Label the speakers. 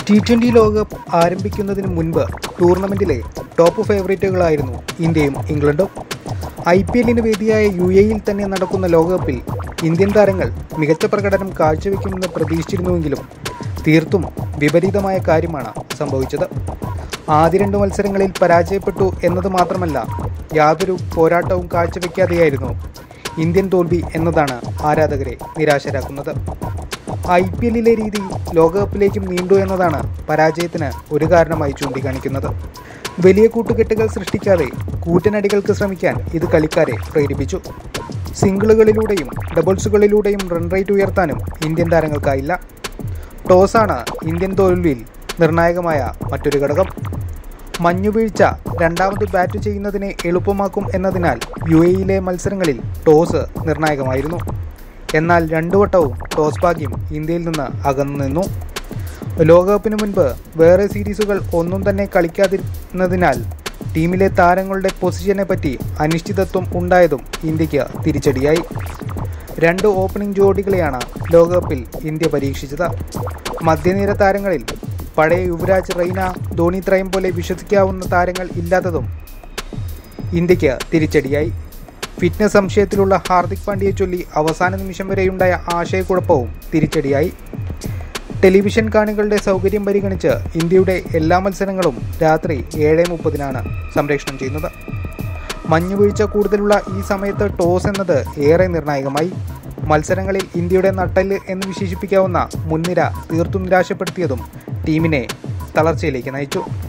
Speaker 1: T twenty ലോകകപ്പ് ആരംഭിക്കുന്നതിന് മുൻപ് ടൂർണമെൻറ്റിലെ ടോപ്പ് ഫേവറേറ്റുകളായിരുന്നു ഇന്ത്യയും ഇംഗ്ലണ്ടും ഐ പി എല്ലിന് വേദിയായ യു എയിൽ തന്നെ നടക്കുന്ന ലോകകപ്പിൽ ഇന്ത്യൻ താരങ്ങൾ മികച്ച പ്രകടനം കാഴ്ചവെക്കുമെന്ന് പ്രതീക്ഷിച്ചിരുന്നുവെങ്കിലും തീർത്തും വിപരീതമായ കാര്യമാണ് സംഭവിച്ചത് ആദ്യ രണ്ട് മത്സരങ്ങളിൽ പരാജയപ്പെട്ടു എന്നത് മാത്രമല്ല യാതൊരു പോരാട്ടവും കാഴ്ചവെക്കാതെയായിരുന്നു ഇന്ത്യൻ തോൽവി എന്നതാണ് ആരാധകരെ നിരാശരാക്കുന്നത് ഐ പി എല്ലിലെ രീതി ലോകകപ്പിലേക്കും നീണ്ടു എന്നതാണ് പരാജയത്തിന് ഒരു കാരണമായി ചൂണ്ടിക്കാണിക്കുന്നത് വലിയ കൂട്ടുകെട്ടുകൾ സൃഷ്ടിക്കാതെ കൂറ്റനടികൾക്ക് ശ്രമിക്കാൻ ഇത് കളിക്കാരെ പ്രേരിപ്പിച്ചു സിംഗിളുകളിലൂടെയും ഡബിൾസുകളിലൂടെയും റൺ റേറ്റ് ഉയർത്താനും ഇന്ത്യൻ താരങ്ങൾക്കായില്ല ടോസാണ് ഇന്ത്യൻ തോൽവിയിൽ നിർണായകമായ മറ്റൊരു ഘടകം മഞ്ഞുവീഴ്ച രണ്ടാമത് ബാറ്റ് ചെയ്യുന്നതിനെ എളുപ്പമാക്കും എന്നതിനാൽ യു എയിലെ മത്സരങ്ങളിൽ ടോസ് നിർണായകമായിരുന്നു എന്നാൽ രണ്ടു വട്ടവും ടോസ് ഭാഗ്യം ഇന്ത്യയിൽ നിന്ന് അകന്നു നിന്നു ലോകകപ്പിന് മുൻപ് വേറെ സീരീസുകൾ ഒന്നും തന്നെ കളിക്കാതിരുന്നതിനാൽ ടീമിലെ താരങ്ങളുടെ പൊസിഷനെ പറ്റി അനിശ്ചിതത്വം ഉണ്ടായതും ഇന്ത്യക്ക് തിരിച്ചടിയായി രണ്ട് ഓപ്പണിംഗ് ജോഡികളെയാണ് ലോകകപ്പിൽ ഇന്ത്യ പരീക്ഷിച്ചത് മധ്യനിര താരങ്ങളിൽ പഴയ യുവരാജ് റെയ്ന ധോണി ത്രയം പോലെ വിശ്വസിക്കാവുന്ന താരങ്ങൾ ഇല്ലാത്തതും ഇന്ത്യക്ക് തിരിച്ചടിയായി ഫിറ്റ്നസ് സംശയത്തിലുള്ള ഹാർദിക് പാണ്ഡ്യയെ ചൊല്ലി അവസാന നിമിഷം വരെയുണ്ടായ ആശയക്കുഴപ്പവും തിരിച്ചടിയായി ടെലിവിഷൻ കാണികളുടെ സൗകര്യം പരിഗണിച്ച് ഇന്ത്യയുടെ എല്ലാ മത്സരങ്ങളും രാത്രി ഏഴ് മുപ്പതിനാണ് സംപ്രേഷണം ചെയ്യുന്നത് മഞ്ഞുവീഴ്ച കൂടുതലുള്ള ഈ സമയത്ത് ടോസ് എന്നത് ഏറെ നിർണായകമായി മത്സരങ്ങളിൽ ഇന്ത്യയുടെ നട്ടല് എന്ന് വിശേഷിപ്പിക്കാവുന്ന മുൻനിര തീർത്തും നിരാശപ്പെടുത്തിയതും ടീമിനെ തളർച്ചയിലേക്ക് നയിച്ചു